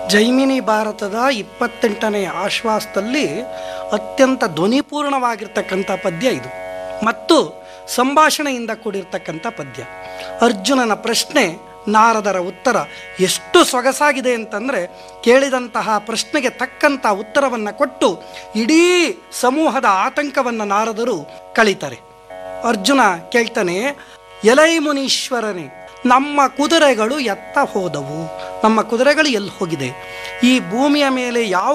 ಜೈಮಿನಿ ಭಾರತದ ಇಪ್ಪತ್ತೆಂಟನೆಯ ಆಶ್ವಾಸದಲ್ಲಿ ಅತ್ಯಂತ ಧ್ವನಿಪೂರ್ಣವಾಗಿರ್ತಕ್ಕಂಥ ಪದ್ಯ ಇದು ಮತ್ತು ಸಂಭಾಷಣೆಯಿಂದ ಕೂಡಿರ್ತಕ್ಕಂಥ ಪದ್ಯ ಅರ್ಜುನನ ಪ್ರಶ್ನೆ ನಾರದರ ಉತ್ತರ ಎಷ್ಟು ಸೊಗಸಾಗಿದೆ ಅಂತಂದರೆ ಕೇಳಿದಂತಹ ಪ್ರಶ್ನೆಗೆ ತಕ್ಕಂಥ ಉತ್ತರವನ್ನು ಕೊಟ್ಟು ಇಡೀ ಸಮೂಹದ ಆತಂಕವನ್ನು ನಾರದರು ಕಳೀತಾರೆ ಅರ್ಜುನ ಕೇಳ್ತಾನೆ ಎಲೈ ಮುನೀಶ್ವರನೇ ನಮ್ಮ ಕುದುರೆಗಳು ಎತ್ತ ಹೋದವು ನಮ್ಮ ಕುದುರೆಗಳು ಎಲ್ಲಿ ಹೋಗಿದೆ ಈ ಭೂಮಿಯ ಮೇಲೆ ಯಾವ